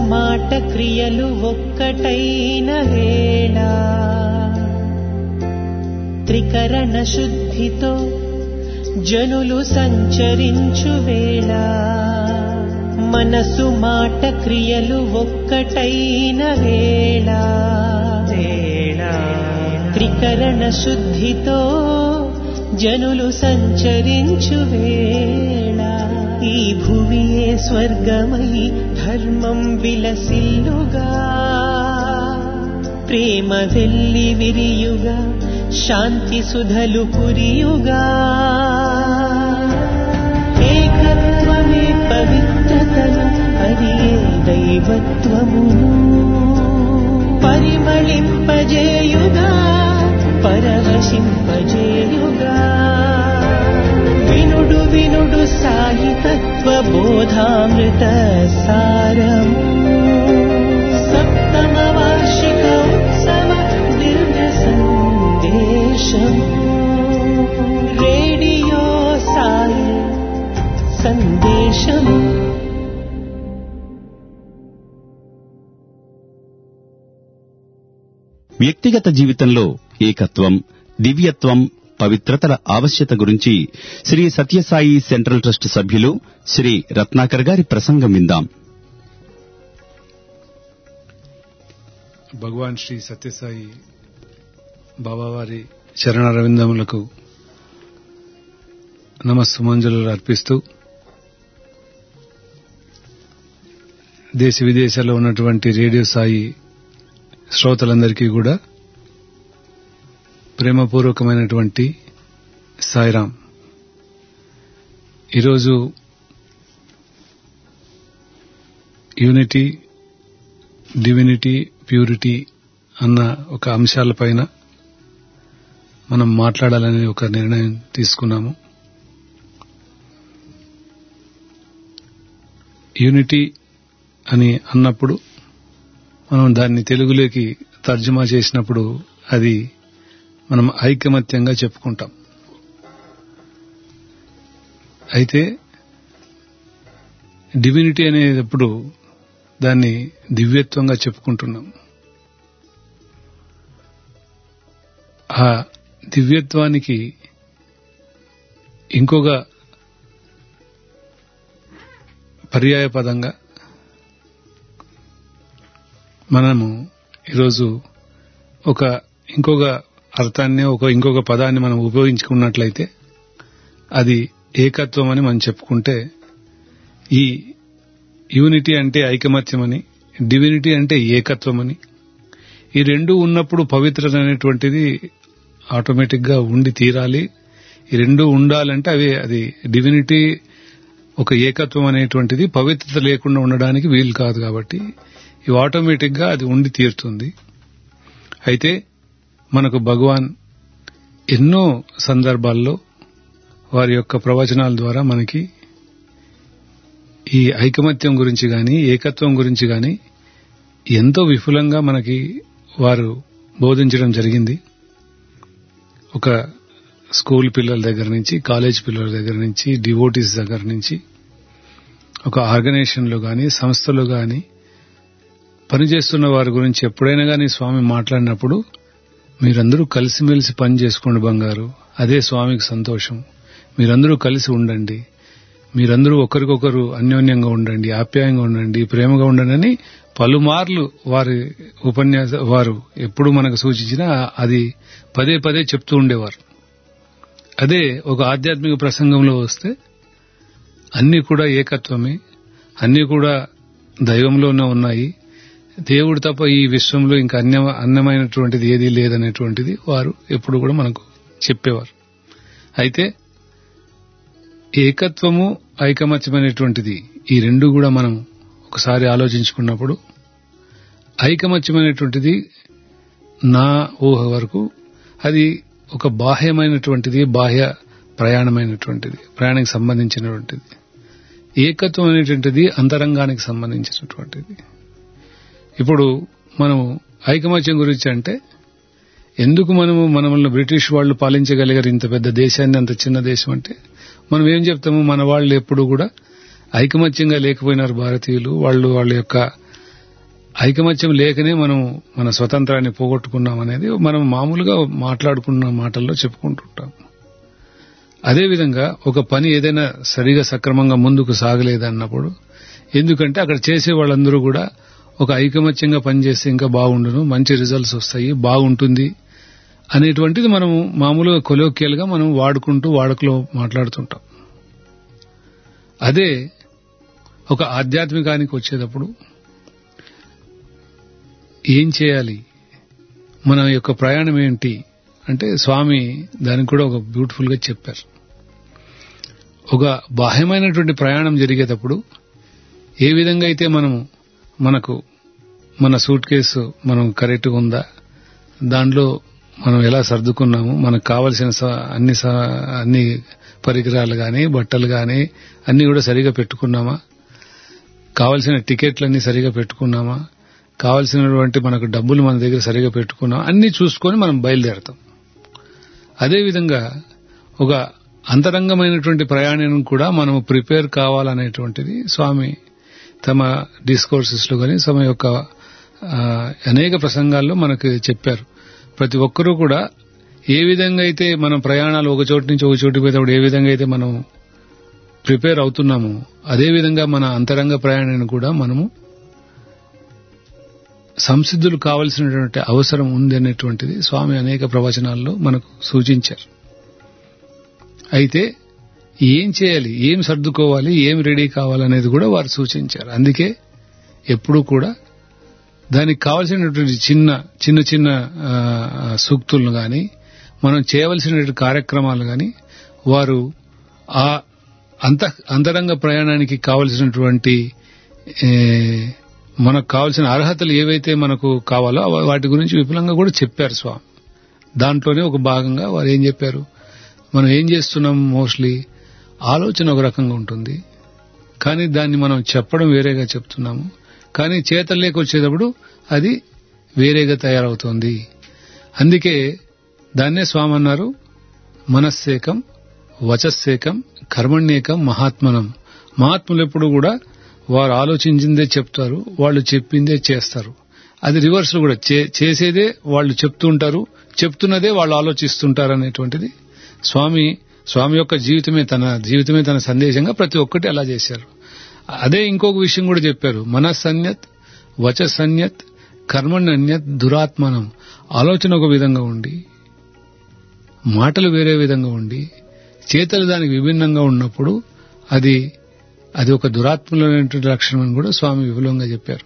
మాట క్రియలు ఒక్కటైన వేళ త్రికరణ శుద్ధితో జనులు సంచరించు వేళ మనసు మాట క్రియలు ఒక్కటైన వేళ త్రికరణ శుద్ధితో జనులు సంచరించు వేళ ఈ భువియే స్వర్గమై ధర్మం విలసిల్లుగా ప్రేమ వెల్లి విరియుగా శాంతి సుధలు కురియుగా ఏకత్వమే పవిత్రతను అది ఏ దైవత్వమును పరిమళింపజేయుగా పరవశింపజేయుగా వినుడు వినుడు సాయి తత్వ బోధామృత సారము సప్తమ వార్షిక ఉత్సవ దివ్య సందేశం రేడియో సాయి సందేశం వ్యక్తిగత జీవితంలో ఏకత్వం దివ్యత్వం పవిత్రతల ఆవశ్యత గురించి శ్రీ సత్యసాయి సెంట్రల్ ట్రస్ట్ సభ్యులు శ్రీ రత్నాకర్ గారి ప్రసంగం విందాం భగవాన్ శ్రీ సత్యసాయి బాబావారి చరణరవిందములకు నమస్సుమంజలు అర్పిస్తూ దేశ విదేశాల్లో ఉన్నటువంటి రేడియో సాయి శ్రోతలందరికీ కూడా ప్రేమపూర్వకమైనటువంటి సాయిరాం ఈరోజు యూనిటీ డివినిటీ ప్యూరిటీ అన్న ఒక అంశాలపైన మనం మాట్లాడాలని ఒక నిర్ణయం తీసుకున్నాము యూనిటీ అని అన్నప్పుడు మనం దాన్ని తెలుగులోకి తర్జుమా చేసినప్పుడు అది మనం ఐకమత్యంగా చెప్పుకుంటాం అయితే డివినిటీ అనేటప్పుడు దాన్ని దివ్యత్వంగా చెప్పుకుంటున్నాం ఆ దివ్యత్వానికి ఇంకొక పర్యాయ పదంగా మనము ఈరోజు ఒక ఇంకొక అర్థాన్ని ఒక ఇంకొక పదాన్ని మనం ఉపయోగించుకున్నట్లయితే అది ఏకత్వం అని మనం చెప్పుకుంటే ఈ యూనిటీ అంటే ఐకమత్యం అని డివినిటీ అంటే ఏకత్వం అని ఈ రెండు ఉన్నప్పుడు పవిత్రత అనేటువంటిది ఆటోమేటిక్ గా ఉండి తీరాలి ఈ రెండు ఉండాలంటే అవి అది డివినిటీ ఒక ఏకత్వం అనేటువంటిది పవిత్రత లేకుండా ఉండడానికి వీలు కాదు కాబట్టి ఇవి ఆటోమేటిక్ గా అది ఉండి తీరుతుంది అయితే మనకు భగవాన్ ఎన్నో సందర్భాల్లో వారి యొక్క ప్రవచనాల ద్వారా మనకి ఈ ఐకమత్యం గురించి గాని ఏకత్వం గురించి గాని ఎంతో విపులంగా మనకి వారు బోధించడం జరిగింది ఒక స్కూల్ పిల్లల దగ్గర నుంచి కాలేజ్ పిల్లల దగ్గర నుంచి డివోటీస్ దగ్గర నుంచి ఒక ఆర్గనైజేషన్లో గాని సంస్థలో గాని పనిచేస్తున్న వారి గురించి ఎప్పుడైనా గాని స్వామి మాట్లాడినప్పుడు మీరందరూ కలిసిమెలిసి పని చేసుకోండి బంగారు అదే స్వామికి సంతోషం మీరందరూ కలిసి ఉండండి మీరందరూ ఒకరికొకరు అన్యోన్యంగా ఉండండి ఆప్యాయంగా ఉండండి ప్రేమగా ఉండండి అని పలుమార్లు వారి ఉపన్యాస వారు ఎప్పుడు మనకు సూచించినా అది పదే పదే చెప్తూ ఉండేవారు అదే ఒక ఆధ్యాత్మిక ప్రసంగంలో వస్తే అన్ని కూడా ఏకత్వమే అన్ని కూడా దైవంలోనే ఉన్నాయి దేవుడు తప్ప ఈ విశ్వంలో ఇంకా అన్య అన్నమైనటువంటిది ఏదీ లేదనేటువంటిది వారు ఎప్పుడు కూడా మనకు చెప్పేవారు అయితే ఏకత్వము ఐకమత్యమైనటువంటిది ఈ రెండు కూడా మనం ఒకసారి ఆలోచించుకున్నప్పుడు ఐకమత్యమైనటువంటిది నా ఊహ వరకు అది ఒక బాహ్యమైనటువంటిది బాహ్య ప్రయాణమైనటువంటిది ప్రయాణానికి సంబంధించినటువంటిది ఏకత్వం అనేటువంటిది అంతరంగానికి సంబంధించినటువంటిది ఇప్పుడు మనం ఐకమత్యం గురించి అంటే ఎందుకు మనము మనల్ని బ్రిటిష్ వాళ్ళు పాలించగలిగారు ఇంత పెద్ద దేశాన్ని అంత చిన్న దేశం అంటే మనం ఏం చెప్తాము మన వాళ్ళు ఎప్పుడు కూడా ఐకమత్యంగా లేకపోయినారు భారతీయులు వాళ్ళు వాళ్ళ యొక్క ఐకమత్యం లేకనే మనం మన స్వతంత్రాన్ని పోగొట్టుకున్నాం అనేది మనం మామూలుగా మాట్లాడుకున్న మాటల్లో చెప్పుకుంటుంటాం అదేవిధంగా ఒక పని ఏదైనా సరిగా సక్రమంగా ముందుకు సాగలేదన్నప్పుడు ఎందుకంటే అక్కడ చేసే వాళ్ళందరూ కూడా ఒక ఐకమత్యంగా పనిచేస్తే ఇంకా బాగుండును మంచి రిజల్ట్స్ వస్తాయి బాగుంటుంది అనేటువంటిది మనం మామూలుగా కొలోక్యల్ గా మనం వాడుకుంటూ వాడుకలో మాట్లాడుతుంటాం అదే ఒక ఆధ్యాత్మికానికి వచ్చేటప్పుడు ఏం చేయాలి మన యొక్క ప్రయాణం ఏంటి అంటే స్వామి దానికి కూడా ఒక బ్యూటిఫుల్ గా చెప్పారు ఒక బాహ్యమైనటువంటి ప్రయాణం జరిగేటప్పుడు ఏ విధంగా అయితే మనము మనకు మన సూట్ కేసు మనం కరెక్ట్గా ఉందా దాంట్లో మనం ఎలా సర్దుకున్నాము మనకు కావలసిన స- అన్ని స- అన్ని పరికరాలు గాని బట్టలు గాని అన్ని కూడా సరిగా పెట్టుకున్నామా కావలసిన టికెట్లన్నీ సరిగా పెట్టుకున్నామా కావలసినటువంటి మనకు డబ్బులు మన దగ్గర సరిగా పెట్టుకున్నాం అన్ని చూసుకొని మనం బయలుదేరతాం అదేవిధంగా ఒక అంతరంగమైనటువంటి ప్రయాణం కూడా మనం ప్రిపేర్ కావాలనేటువంటిది స్వామి తమ డిస్కోర్సెస్ లో కానీ తమ యొక్క ఆ, అనేక ప్రసంగాల్లో మనకు చెప్పారు ప్రతి ఒక్కరూ కూడా ఏ విధంగా అయితే మనం ప్రయాణాలు ఒక చోటు నుంచి ఒక చోటు పోయేటప్పుడు ఏ విధంగా అయితే మనం ప్రిపేర్ అవుతున్నామో అదే విధంగా మన అంతరంగ ప్రయాణాన్ని కూడా మనము సంసిద్ధులు కావలసినటువంటి అవసరం ఉంది అనేటువంటిది స్వామి అనేక ప్రవచనాల్లో మనకు సూచించారు అయితే ఏం చేయాలి ఏం సర్దుకోవాలి ఏం రెడీ కావాలనేది కూడా వారు సూచించారు అందుకే ఎప్పుడూ కూడా దానికి కావలసినటువంటి చిన్న చిన్న చిన్న ఆ, సూక్తులను గాని మనం చేయవలసినటువంటి కార్యక్రమాలు గాని వారు ఆ అంత అంతరంగ ప్రయాణానికి కావలసినటువంటి ఏ, మనకు కావలసిన అర్హతలు ఏవైతే మనకు కావాలో అవ- వాటి గురించి విపులంగా కూడా చెప్పారు స్వామి దాంట్లోనే ఒక భాగంగా వారు ఏం చెప్పారు మనం ఏం చేస్తున్నాం మోస్ట్లీ ఆలోచన ఒక రకంగా ఉంటుంది కానీ దాన్ని మనం చెప్పడం వేరేగా చెప్తున్నాము కానీ చేతల్లోకి వచ్చేటప్పుడు అది వేరేగా తయారవుతోంది అందుకే దాన్నే స్వామి అన్నారు మనస్సేకం వచస్సేకం కర్మణ్యేకం మహాత్మనం మహాత్ములు ఎప్పుడు కూడా వారు ఆలోచించిందే చెప్తారు వాళ్ళు చెప్పిందే చేస్తారు అది రివర్స్ లో కూడా చే- చేసేదే వాళ్ళు చెప్తుంటారు చెప్తున్నదే వాళ్ళు ఆలోచిస్తుంటారు అనేటువంటిది స్వామి స్వామి యొక్క జీవితమే తన జీవితమే తన సందేశంగా ప్రతి ఒక్కటి అలా చేశారు అదే ఇంకొక విషయం కూడా చెప్పారు మనస్సన్యత్ వచసన్యత్ కర్మణ్యన్యత్ దురాత్మనం ఆలోచన ఒక విధంగా ఉండి మాటలు వేరే విధంగా ఉండి చేతలు దానికి విభిన్నంగా ఉన్నప్పుడు అది అది ఒక దురాత్మలైనటువంటి లక్షణం అని కూడా స్వామి విపులంగా చెప్పారు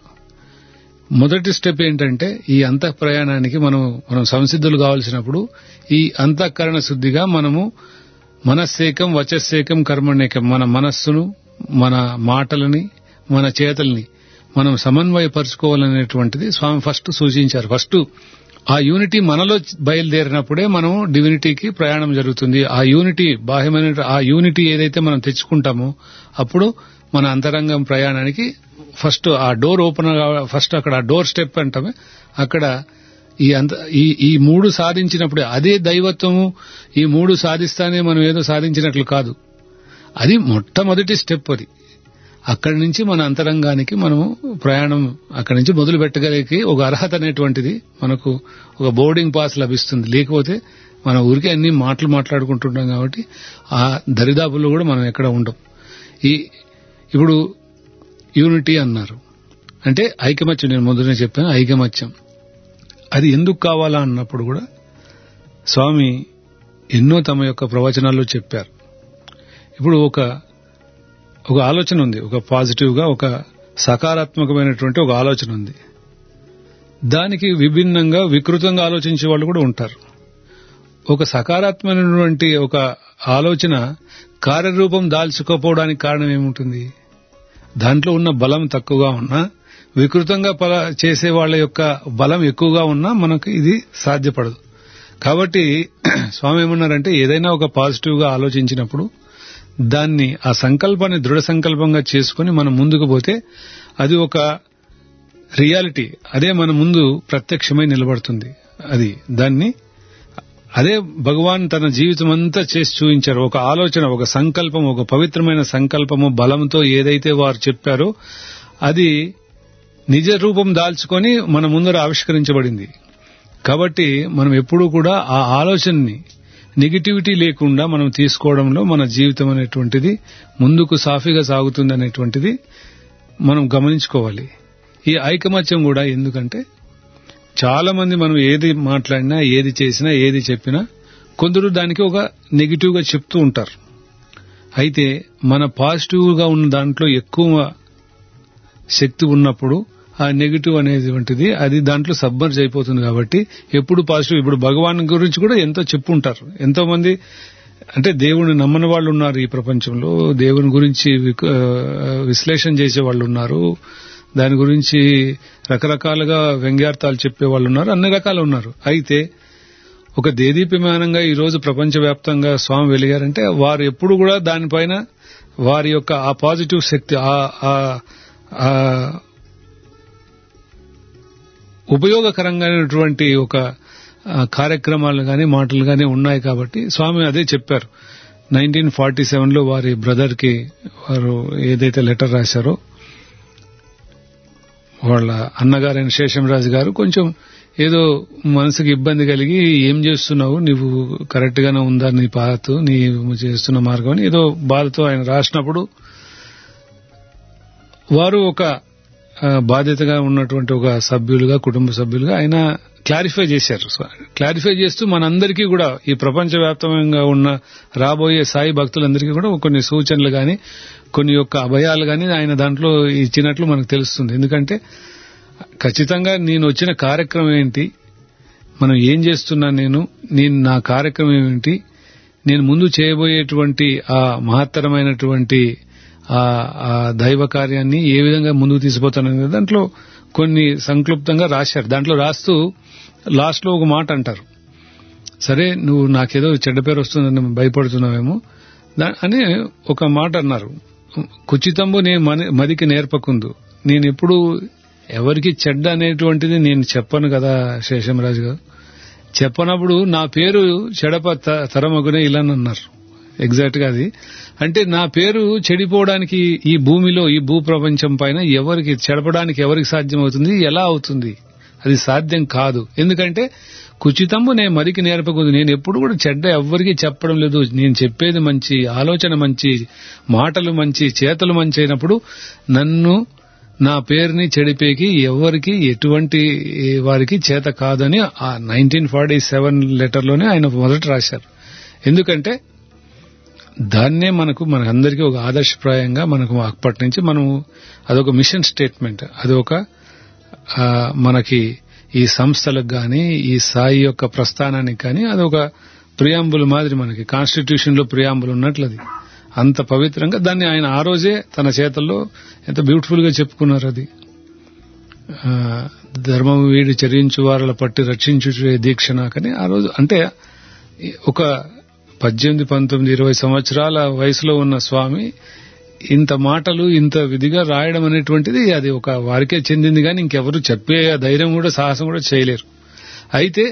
మొదటి స్టెప్ ఏంటంటే ఈ అంతః ప్రయాణానికి మనం మనం సంసిద్ధులు కావాల్సినప్పుడు ఈ అంతఃకరణ శుద్ధిగా మనము మనస్సేకం వచస్సేకం కర్మణేకం మన మనస్సును మన మాటలని మన చేతల్ని మనం సమన్వయపరుచుకోవాలనేటువంటిది స్వామి ఫస్ట్ సూచించారు ఫస్ట్ ఆ యూనిటీ మనలో బయలుదేరినప్పుడే మనం డివినిటీకి ప్రయాణం జరుగుతుంది ఆ యూనిటీ బాహ్యమైన ఆ యూనిటీ ఏదైతే మనం తెచ్చుకుంటామో అప్పుడు మన అంతరంగం ప్రయాణానికి ఫస్ట్ ఆ డోర్ ఓపెన్ ఫస్ట్ అక్కడ ఆ డోర్ స్టెప్ అంటామే అక్కడ ఈ అంత ఈ ఈ మూడు సాధించినప్పుడే అదే దైవత్వము ఈ మూడు సాధిస్తానే మనం ఏదో సాధించినట్లు కాదు అది మొట్టమొదటి స్టెప్ అది అక్కడి నుంచి మన అంతరంగానికి మనము ప్రయాణం అక్కడి నుంచి మొదలు పెట్టగలిగి ఒక అర్హత అనేటువంటిది మనకు ఒక బోర్డింగ్ పాస్ లభిస్తుంది లేకపోతే మన ఊరికే అన్ని మాటలు మాట్లాడుకుంటుంటాం కాబట్టి ఆ దరిదాపుల్లో కూడా మనం ఎక్కడ ఉండం ఈ ఇప్పుడు యూనిటీ అన్నారు అంటే ఐకమత్యం నేను మొదలనే చెప్పాను ఐకమత్యం అది ఎందుకు కావాలా అన్నప్పుడు కూడా స్వామి ఎన్నో తమ యొక్క ప్రవచనాల్లో చెప్పారు ఇప్పుడు ఒక ఒక ఆలోచన ఉంది ఒక పాజిటివ్ గా ఒక సకారాత్మకమైనటువంటి ఒక ఆలోచన ఉంది దానికి విభిన్నంగా వికృతంగా ఆలోచించే వాళ్ళు కూడా ఉంటారు ఒక సకారాత్మకమైనటువంటి ఒక ఆలోచన కార్యరూపం దాల్చుకోపోవడానికి కారణం ఏముంటుంది దాంట్లో ఉన్న బలం తక్కువగా ఉన్నా వికృతంగా పల చేసే వాళ్ళ యొక్క బలం ఎక్కువగా ఉన్నా మనకు ఇది సాధ్యపడదు కాబట్టి స్వామి ఏమన్నారంటే ఏదైనా ఒక పాజిటివ్ గా ఆలోచించినప్పుడు దాన్ని ఆ సంకల్పాన్ని దృఢ సంకల్పంగా చేసుకుని మనం ముందుకు పోతే అది ఒక రియాలిటీ అదే మన ముందు ప్రత్యక్షమై నిలబడుతుంది అది దాన్ని అదే భగవాన్ తన జీవితం అంతా చేసి చూపించారు ఒక ఆలోచన ఒక సంకల్పం ఒక పవిత్రమైన సంకల్పము బలంతో ఏదైతే వారు చెప్పారో అది నిజ రూపం దాల్చుకొని మన ముందర ఆవిష్కరించబడింది కాబట్టి మనం ఎప్పుడూ కూడా ఆ ఆలోచనని నెగిటివిటీ లేకుండా మనం తీసుకోవడంలో మన జీవితం అనేటువంటిది ముందుకు సాఫీగా సాగుతుంది అనేటువంటిది మనం గమనించుకోవాలి ఈ ఐకమత్యం కూడా ఎందుకంటే చాలా మంది మనం ఏది మాట్లాడినా ఏది చేసినా ఏది చెప్పినా కొందరు దానికి ఒక నెగిటివ్ గా చెప్తూ ఉంటారు అయితే మన పాజిటివ్ గా ఉన్న దాంట్లో ఎక్కువ శక్తి ఉన్నప్పుడు ఆ నెగిటివ్ అనేటువంటిది అది దాంట్లో సబ్మర్జ్ అయిపోతుంది కాబట్టి ఎప్పుడు పాజిటివ్ ఇప్పుడు భగవాన్ గురించి కూడా ఎంతో చెప్పుంటారు ఎంతో మంది అంటే దేవుని నమ్మని వాళ్ళు ఉన్నారు ఈ ప్రపంచంలో దేవుని గురించి విక- ఆ, విశ్లేషణ చేసే వాళ్ళు ఉన్నారు దాని గురించి రకరకాలుగా వ్యంగ్యార్థాలు చెప్పే వాళ్ళు ఉన్నారు అన్ని రకాలు ఉన్నారు అయితే ఒక దేదీప్యమానంగా ఈ రోజు ప్రపంచవ్యాప్తంగా స్వామి వెలిగారంటే వారు ఎప్పుడు కూడా దానిపైన వారి యొక్క ఆ పాజిటివ్ శక్తి ఆ- ఆ- ఆ ఉపయోగకరంగానటువంటి ఒక ఆ, కార్యక్రమాలు గాని మాటలు గాని ఉన్నాయి కాబట్టి స్వామి అదే చెప్పారు నైన్టీన్ ఫార్టీ సెవెన్ లో వారి బ్రదర్ కి వారు ఏదైతే లెటర్ రాశారో వాళ్ళ అన్నగారైన శేషంరాజు గారు కొంచెం ఏదో మనసుకి ఇబ్బంది కలిగి ఏం చేస్తున్నావు నీవు కరెక్ట్ గానే ఉందా నీ పాత నీ చేస్తున్న మార్గం అని ఏదో బాధతో ఆయన రాసినప్పుడు వారు ఒక ఆ, బాధ్యతగా ఉన్నటువంటి ఒక సభ్యులుగా కుటుంబ సభ్యులుగా ఆయన క్లారిఫై చేశారు క్లారిఫై చేస్తూ మనందరికీ కూడా ఈ ప్రపంచవ్యాప్తంగా ఉన్న రాబోయే సాయి భక్తులందరికీ కూడా కొన్ని సూచనలు గాని కొన్ని యొక్క అభయాలు గాని ఆయన దాంట్లో ఇచ్చినట్లు మనకు తెలుస్తుంది ఎందుకంటే ఖచ్చితంగా నేను వచ్చిన కార్యక్రమం ఏంటి మనం ఏం చేస్తున్నాను నేను నేను నా కార్యక్రమం ఏమిటి నేను ముందు చేయబోయేటువంటి ఆ మహత్తరమైనటువంటి ఆ ఆ దైవ కార్యాన్ని ఏ విధంగా ముందుకు తీసుకుపోతాననేది దాంట్లో కొన్ని సంక్లుప్తంగా రాశారు దాంట్లో రాస్తూ లాస్ట్ లో ఒక మాట అంటారు సరే నువ్వు నాకేదో చెడ్డ పేరు వస్తుందని భయపడుతున్నావేమో దా- అని ఒక మాట అన్నారు కుచితంబు నేను మన- మదికి నేర్పకుందు నేను ఎప్పుడు ఎవరికి చెడ్డ అనేటువంటిది నేను చెప్పను కదా శేషంరాజు గారు చెప్పనప్పుడు నా పేరు చెడప త- తరమగునే ఇలా అన్నారు ఎగ్జాక్ట్ గా అది అంటే నా పేరు చెడిపోవడానికి ఈ భూమిలో ఈ భూ ప్రపంచం పైన ఎవరికి చెడపడానికి ఎవరికి సాధ్యం అవుతుంది ఎలా అవుతుంది అది సాధ్యం కాదు ఎందుకంటే కుచితంబు నేను మరికి నేర్పకూడదు నేను ఎప్పుడు కూడా చెడ్డ ఎవ్వరికి చెప్పడం లేదు నేను చెప్పేది మంచి ఆలోచన మంచి మాటలు మంచి చేతలు మంచి అయినప్పుడు నన్ను నా పేరుని చెడిపేకి ఎవరికి ఎటువంటి వారికి చేత కాదని ఆ నైన్టీన్ ఫార్టీ సెవెన్ లెటర్లోనే ఆయన మొదట రాశారు ఎందుకంటే దాన్నే మనకు మనకందరికీ ఒక ఆదర్శప్రాయంగా మనకు అప్పటి నుంచి మనం అదొక మిషన్ స్టేట్మెంట్ అది ఒక ఆ, మనకి ఈ సంస్థలకు గాని ఈ సాయి యొక్క ప్రస్థానానికి కానీ అదొక ప్రియాంబుల్ మాదిరి మనకి కాన్స్టిట్యూషన్ లో ప్రియాంబుల్ ఉన్నట్లు అది అంత పవిత్రంగా దాన్ని ఆయన ఆ రోజే తన చేతల్లో ఎంత బ్యూటిఫుల్ గా చెప్పుకున్నారు అది ఆ, ధర్మము వీడి చరించు వారల పట్టి రక్షించు దీక్ష నాకని ఆ రోజు అంటే ఒక పద్దెనిమిది పంతొమ్మిది ఇరవై సంవత్సరాల వయసులో ఉన్న స్వామి ఇంత మాటలు ఇంత విధిగా రాయడం అనేటువంటిది అది ఒక వారికే చెందింది కానీ ఇంకెవరు చెప్పే ధైర్యం కూడా సాహసం కూడా చేయలేరు అయితే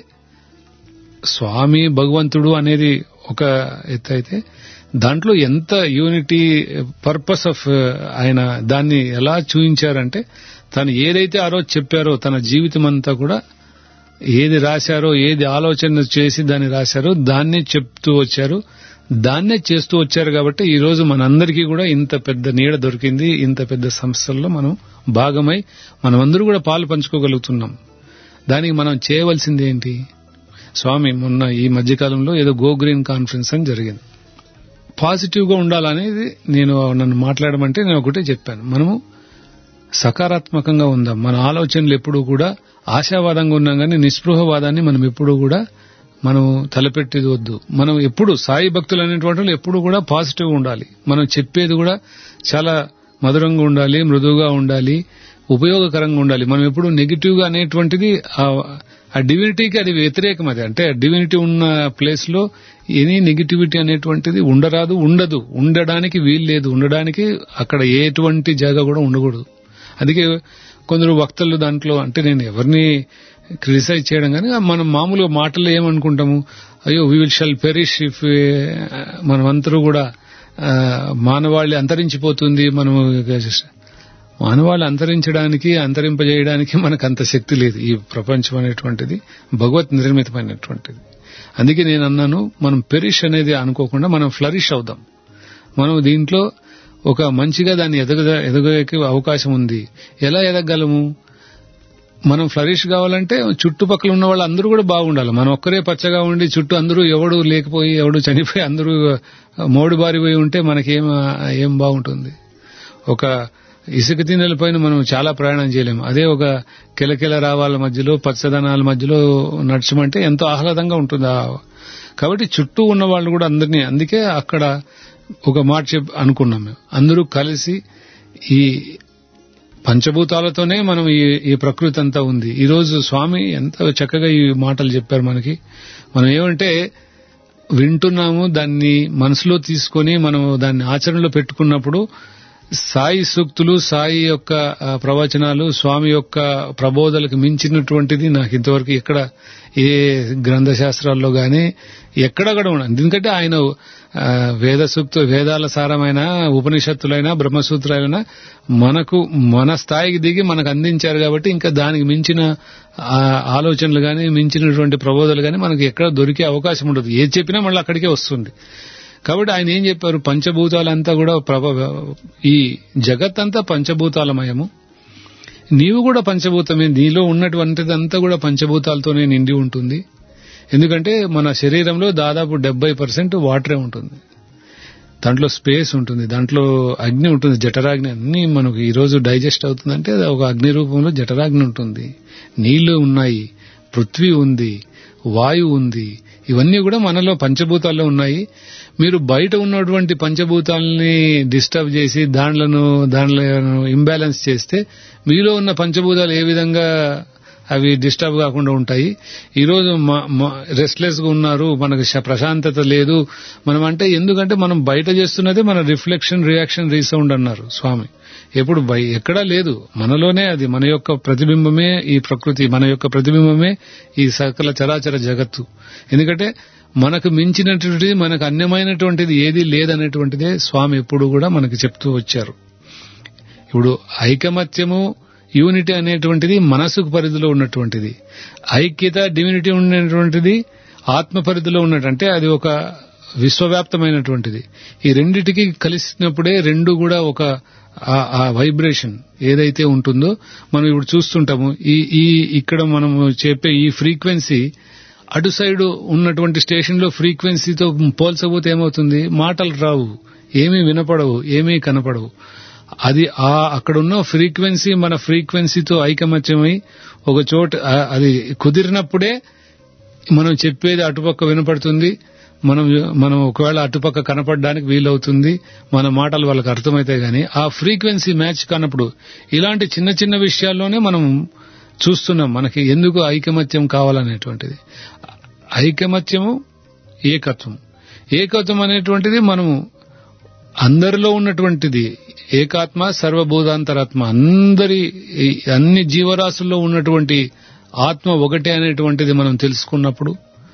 స్వామి భగవంతుడు అనేది ఒక ఎత్తు అయితే దాంట్లో ఎంత యూనిటీ పర్పస్ ఆఫ్ ఆయన దాన్ని ఎలా చూపించారంటే తను ఏదైతే ఆ రోజు చెప్పారో తన జీవితం అంతా కూడా ఏది రాశారో ఏది ఆలోచన చేసి దాన్ని రాశారో దాన్నే చెప్తూ వచ్చారు దాన్నే చేస్తూ వచ్చారు కాబట్టి ఈ రోజు మనందరికీ కూడా ఇంత పెద్ద నీడ దొరికింది ఇంత పెద్ద సంస్థల్లో మనం భాగమై మనమందరూ కూడా పాలు పంచుకోగలుగుతున్నాం దానికి మనం చేయవలసింది ఏంటి స్వామి మొన్న ఈ మధ్యకాలంలో ఏదో గో గ్రీన్ కాన్ఫరెన్స్ అని జరిగింది పాజిటివ్ గా ఉండాలనేది నేను నన్ను మాట్లాడమంటే నేను ఒకటే చెప్పాను మనము సకారాత్మకంగా ఉందాం మన ఆలోచనలు ఎప్పుడూ కూడా ఆశావాదంగా ఉన్నాం కానీ నిస్పృహవాదాన్ని మనం ఎప్పుడూ కూడా మనం తలపెట్టేది వద్దు మనం ఎప్పుడు సాయి భక్తులు అనేటువంటి వాళ్ళు ఎప్పుడు కూడా పాజిటివ్ ఉండాలి మనం చెప్పేది కూడా చాలా మధురంగా ఉండాలి మృదువుగా ఉండాలి ఉపయోగకరంగా ఉండాలి మనం ఎప్పుడు నెగిటివ్ గా అనేటువంటిది ఆ- ఆ డివినిటీకి అది వ్యతిరేకం అది అంటే డివినిటీ ఉన్న ప్లేస్ లో ఎనీ నెగిటివిటీ అనేటువంటిది ఉండరాదు ఉండదు ఉండడానికి వీలు లేదు ఉండడానికి అక్కడ ఎటువంటి జాగా కూడా ఉండకూడదు అందుకే కొందరు వక్తలు దాంట్లో అంటే నేను ఎవరిని క్రిటిసైజ్ చేయడం కానీ మనం మామూలుగా మాటల్లో ఏమనుకుంటాము అయ్యో we will shall perish if మనమందరూ కూడా ఆ, మానవాళి అంతరించిపోతుంది మనము మానవాళి అంతరించడానికి అంతరింపజేయడానికి మనకు అంత శక్తి లేదు ఈ ప్రపంచం అనేటువంటిది భగవత్ నిర్మితమైనటువంటిది అందుకే నేను అన్నాను మనం పెరిష్ అనేది అనుకోకుండా మనం ఫ్లరిష్ అవుదాం మనం దీంట్లో ఒక మంచిగా దాన్ని ఎదగ ఎదగకే అవకాశం ఉంది ఎలా ఎదగగలము మనం ఫ్లరిష్ కావాలంటే చుట్టుపక్కల ఉన్న వాళ్ళు అందరూ కూడా బాగుండాలి మనం ఒక్కరే పచ్చగా ఉండి చుట్టూ అందరూ ఎవడు లేకపోయి ఎవడు చనిపోయి అందరూ మోడు బారిపోయి ఉంటే మనకేం ఏం బాగుంటుంది ఒక ఇసుక తిన్నెల పైన మనం చాలా ప్రయాణం చేయలేము అదే ఒక కిలకిల రావాల మధ్యలో పచ్చదనాల మధ్యలో నడచమంటే ఎంతో ఆహ్లాదంగా ఉంటుంది ఆ- కాబట్టి చుట్టూ ఉన్న వాళ్ళు కూడా అందరినీ అందుకే అక్కడ ఒక మాట చెప్ అనుకున్నాం మేము అందరూ కలిసి ఈ పంచభూతాలతోనే మనం ఈ ఈ ప్రకృతి అంతా ఉంది ఈ రోజు స్వామి ఎంత చక్కగా ఈ మాటలు చెప్పారు మనకి మనం ఏమంటే వింటున్నాము దాన్ని మనసులో తీసుకొని మనం దాన్ని ఆచరణలో పెట్టుకున్నప్పుడు సాయి సూక్తులు సాయి యొక్క ఆ, ప్రవచనాలు స్వామి యొక్క ప్రబోధలకు మించినటువంటిది నాకు ఇంతవరకు ఎక్కడ ఏ గ్రంథ శాస్త్రాల్లో గాని ఎక్కడ కూడా ఉండదు ఎందుకంటే ఆయన ఆ, వేద సూక్తు వేదాల సారమైన ఉపనిషత్తులైనా బ్రహ్మసూత్రాలైనా మనకు మన స్థాయికి దిగి మనకు అందించారు కాబట్టి ఇంకా దానికి మించిన ఆ, ఆలోచనలు గాని మించినటువంటి ప్రబోధాలు గాని మనకి ఎక్కడ దొరికే అవకాశం ఉండదు ఏది చెప్పినా మళ్ళీ అక్కడికే వస్తుంది కాబట్టి ఆయన ఏం చెప్పారు పంచభూతాలంతా కూడా ప్రభ ఈ జగత్ అంతా పంచభూతాలమయము నీవు కూడా పంచభూతమే నీలో ఉన్నటువంటిదంతా కూడా పంచభూతాలతోనే నిండి ఉంటుంది ఎందుకంటే మన శరీరంలో దాదాపు డెబ్బై పర్సెంట్ వాటరే ఉంటుంది దాంట్లో స్పేస్ ఉంటుంది దాంట్లో అగ్ని ఉంటుంది జఠరాగ్ని అన్ని మనకు ఈ రోజు డైజెస్ట్ అవుతుందంటే అది ఒక అగ్ని రూపంలో జఠరాగ్ని ఉంటుంది నీళ్లు ఉన్నాయి పృథ్వీ ఉంది వాయువు ఉంది ఇవన్నీ కూడా మనలో పంచభూతాల్లో ఉన్నాయి మీరు బయట ఉన్నటువంటి పంచభూతాలని డిస్టర్బ్ చేసి దాంట్లను దాంట్లో ఇంబ్యాలెన్స్ చేస్తే మీలో ఉన్న పంచభూతాలు ఏ విధంగా అవి డిస్టర్బ్ కాకుండా ఉంటాయి ఈ రోజు రెస్ట్లెస్ గా ఉన్నారు మనకు శ- ప్రశాంతత లేదు మనం అంటే ఎందుకంటే మనం బయట చేస్తున్నదే మన రిఫ్లెక్షన్ రియాక్షన్ రీసౌండ్ అన్నారు స్వామి ఎప్పుడు బయ ఎక్కడా లేదు మనలోనే అది మన యొక్క ప్రతిబింబమే ఈ ప్రకృతి మన యొక్క ప్రతిబింబమే ఈ సకల చరాచర జగత్తు ఎందుకంటే మనకు మించినటువంటిది మనకు అన్యమైనటువంటిది ఏది లేదనేటువంటిదే స్వామి ఎప్పుడు కూడా మనకి చెప్తూ వచ్చారు ఇప్పుడు ఐకమత్యము యూనిటీ అనేటువంటిది మనసుకు పరిధిలో ఉన్నటువంటిది ఐక్యత డివినిటీ ఉన్నటువంటిది ఆత్మ పరిధిలో ఉన్నట్టు అంటే అది ఒక విశ్వవ్యాప్తమైనటువంటిది ఈ రెండిటికి కలిసినప్పుడే రెండు కూడా ఒక ఆ- ఆ వైబ్రేషన్ ఏదైతే ఉంటుందో మనం ఇప్పుడు చూస్తుంటాము ఈ ఈ ఇక్కడ మనం చెప్పే ఈ ఫ్రీక్వెన్సీ అటు సైడ్ ఉన్నటువంటి స్టేషన్ లో ఫ్రీక్వెన్సీతో పోల్చబోతే ఏమవుతుంది మాటలు రావు ఏమీ వినపడవు ఏమీ కనపడవు అది ఆ అక్కడ ఉన్న ఫ్రీక్వెన్సీ మన ఫ్రీక్వెన్సీతో ఐకమత్యమై ఒక చోట ఆ- అది కుదిరినప్పుడే మనం చెప్పేది అటుపక్క వినపడుతుంది మనం మనం ఒకవేళ అటుపక్క కనపడడానికి వీలవుతుంది మన మాటలు వాళ్ళకి అర్థమవుతాయి గానీ ఆ ఫ్రీక్వెన్సీ మ్యాచ్ కానప్పుడు ఇలాంటి చిన్న చిన్న విషయాల్లోనే మనం చూస్తున్నాం మనకి ఎందుకు ఐకమత్యం కావాలనేటువంటిది ఐకమత్యము ఏకత్వం ఏకత్వం అనేటువంటిది మనము అందరిలో ఉన్నటువంటిది ఏకాత్మ సర్వభూతాంతరాత్మ అందరి ఈ అన్ని జీవరాశుల్లో ఉన్నటువంటి ఆత్మ ఒకటే అనేటువంటిది మనం తెలుసుకున్నప్పుడు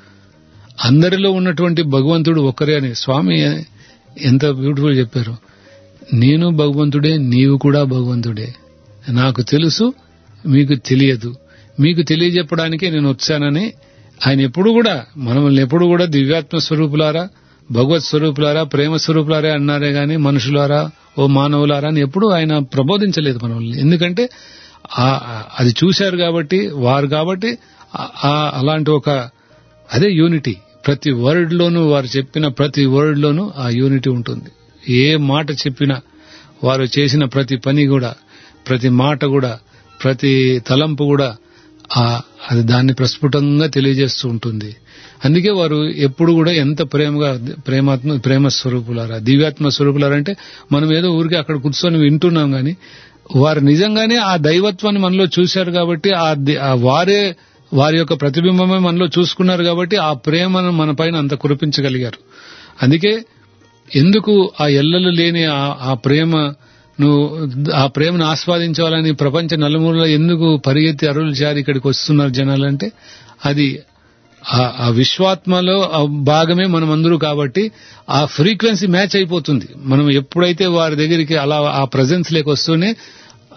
అందరిలో ఉన్నటువంటి భగవంతుడు ఒక్కరే అని స్వామి ఎంత బ్యూటిఫుల్ చెప్పారు నేను భగవంతుడే నీవు కూడా భగవంతుడే నాకు తెలుసు మీకు తెలియదు మీకు తెలియజెప్పడానికే నేను వచ్చానని ఆయన ఎప్పుడు కూడా మనల్ని ఎప్పుడు కూడా దివ్యాత్మ స్వరూపులారా భగవత్ స్వరూపులారా ప్రేమ స్వరూపులారా అన్నారే గాని మనుషులారా ఓ మానవులారా అని ఎప్పుడు ఆయన ప్రబోధించలేదు మనల్ని ఎందుకంటే ఆ- ఆ- అది చూశారు కాబట్టి వారు కాబట్టి ఆ- ఆ- అలాంటి ఒక అదే యూనిటీ ప్రతి వర్డ్ లోనూ వారు చెప్పిన ప్రతి వర్డ్ లోనూ ఆ యూనిటీ ఉంటుంది ఏ మాట చెప్పినా వారు చేసిన ప్రతి పని కూడా ప్రతి మాట కూడా ప్రతి తలంపు కూడా ఆ అది దాన్ని ప్రస్ఫుటంగా తెలియజేస్తూ ఉంటుంది అందుకే వారు ఎప్పుడు కూడా ఎంత ప్రేమగా ప్రేమాత్మ ప్రేమ స్వరూపులారా దివ్యాత్మ స్వరూపులారా అంటే మనం ఏదో ఊరికి అక్కడ కూర్చొని వింటున్నాం గాని వారు నిజంగానే ఆ దైవత్వాన్ని మనలో చూశారు కాబట్టి ఆ ది- ఆ వారే వారి యొక్క ప్రతిబింబమే మనలో చూసుకున్నారు కాబట్టి ఆ ప్రేమను మన పైన అంత కురిపించగలిగారు అందుకే ఎందుకు ఆ ఎల్లలు లేని ఆ- ఆ ప్రేమను ఆ ప్రేమను ఆస్వాదించాలని ప్రపంచ నలుమూలలో ఎందుకు పరిగెత్తి అరువులు చారి ఇక్కడికి వస్తున్నారు జనాలంటే అది ఆ- ఆ విశ్వాత్మలో ఆ భాగమే మనం అందరూ కాబట్టి ఆ ఫ్రీక్వెన్సీ మ్యాచ్ అయిపోతుంది మనం ఎప్పుడైతే వారి దగ్గరికి అలా ఆ ప్రజెన్స్ లేక వస్తూనే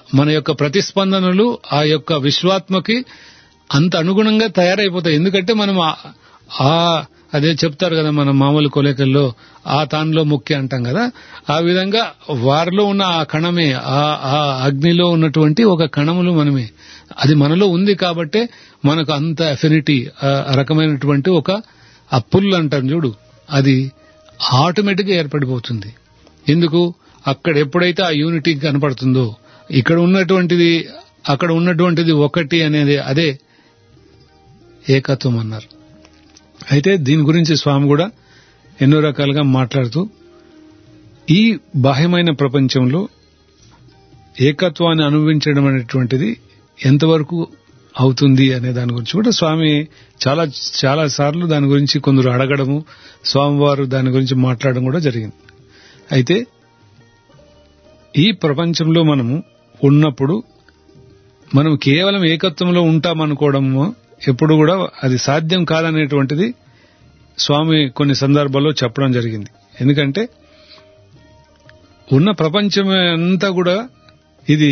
మన యొక్క ప్రతిస్పందనలు ఆ యొక్క విశ్వాత్మకి అంత అనుగుణంగా తయారైపోతాయి ఎందుకంటే మనం ఆ- ఆ అదే చెప్తారు కదా మన మామూలు కొలేకల్లో ఆ తానులో ముఖ్య అంటాం కదా ఆ విధంగా వారిలో ఉన్న ఆ కణమే ఆ ఆ అగ్నిలో ఉన్నటువంటి ఒక కణములు మనమే అది మనలో ఉంది కాబట్టే మనకు అంత అఫినిటీ ఆ రకమైనటువంటి ఒక ఆ పుల్ అంటాం చూడు అది ఆటోమేటిక్ గా ఏర్పడిపోతుంది ఎందుకు అక్కడ ఎప్పుడైతే ఆ యూనిటీ కనపడుతుందో ఇక్కడ ఉన్నటువంటిది అక్కడ ఉన్నటువంటిది ఒకటి అనేది అదే ఏకత్వం అన్నారు అయితే దీని గురించి స్వామి కూడా ఎన్నో రకాలుగా మాట్లాడుతూ ఈ బాహ్యమైన ప్రపంచంలో ఏకత్వాన్ని అనుభవించడం అనేటువంటిది ఎంతవరకు అవుతుంది అనే దాని గురించి కూడా స్వామి చాలా చాలా సార్లు దాని గురించి కొందరు అడగడము స్వామివారు దాని గురించి మాట్లాడడం కూడా జరిగింది అయితే ఈ ప్రపంచంలో మనము ఉన్నప్పుడు మనం కేవలం ఏకత్వంలో ఉంటామనుకోవడము ఎప్పుడు కూడా అది సాధ్యం కాదనేటువంటిది స్వామి కొన్ని సందర్భాల్లో చెప్పడం జరిగింది ఎందుకంటే ఉన్న ప్రపంచం అంతా కూడా ఇది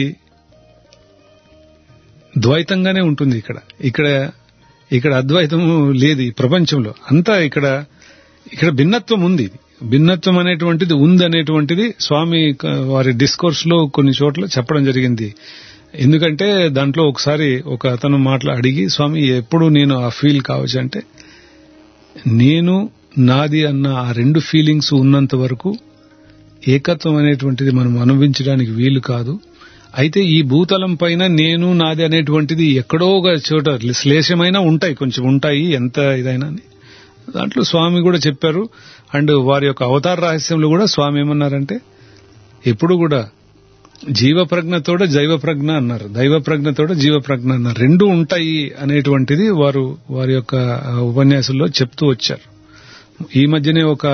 ద్వైతంగానే ఉంటుంది ఇక్కడ ఇక్కడ ఇక్కడ అద్వైతము లేదు ఈ ప్రపంచంలో అంతా ఇక్కడ ఇక్కడ భిన్నత్వం ఉంది భిన్నత్వం అనేటువంటిది ఉంది అనేటువంటిది స్వామి క- వారి డిస్కోర్స్ లో కొన్ని చోట్ల చెప్పడం జరిగింది ఎందుకంటే దాంట్లో ఒకసారి ఒక అతను మాట్లా అడిగి స్వామి ఎప్పుడు నేను ఆ ఫీల్ కావచ్చు అంటే నేను నాది అన్న ఆ రెండు ఫీలింగ్స్ ఉన్నంత వరకు ఏకత్వం అనేటువంటిది మనం అనుభవించడానికి వీలు కాదు అయితే ఈ భూతలం పైన నేను నాది అనేటువంటిది ఎక్కడో ఒక చోట శ్లేషమైనా ఉంటాయి కొంచెం ఉంటాయి ఎంత ఇదైనా అని. దాంట్లో స్వామి కూడా చెప్పారు అండ్ వారి యొక్క అవతార రహస్యంలో కూడా స్వామి ఏమన్నారంటే ఎప్పుడు కూడా జీవ ప్రజ్ఞతోడ జైవ ప్రజ్ఞ అన్నారు దైవ ప్రజ్ఞతోడ జీవ ప్రజ్ఞ అన్నారు రెండు ఉంటాయి అనేటువంటిది వారు వారి యొక్క ఆ, ఉపన్యాసంలో చెప్తూ వచ్చారు ఈ మధ్యనే ఒక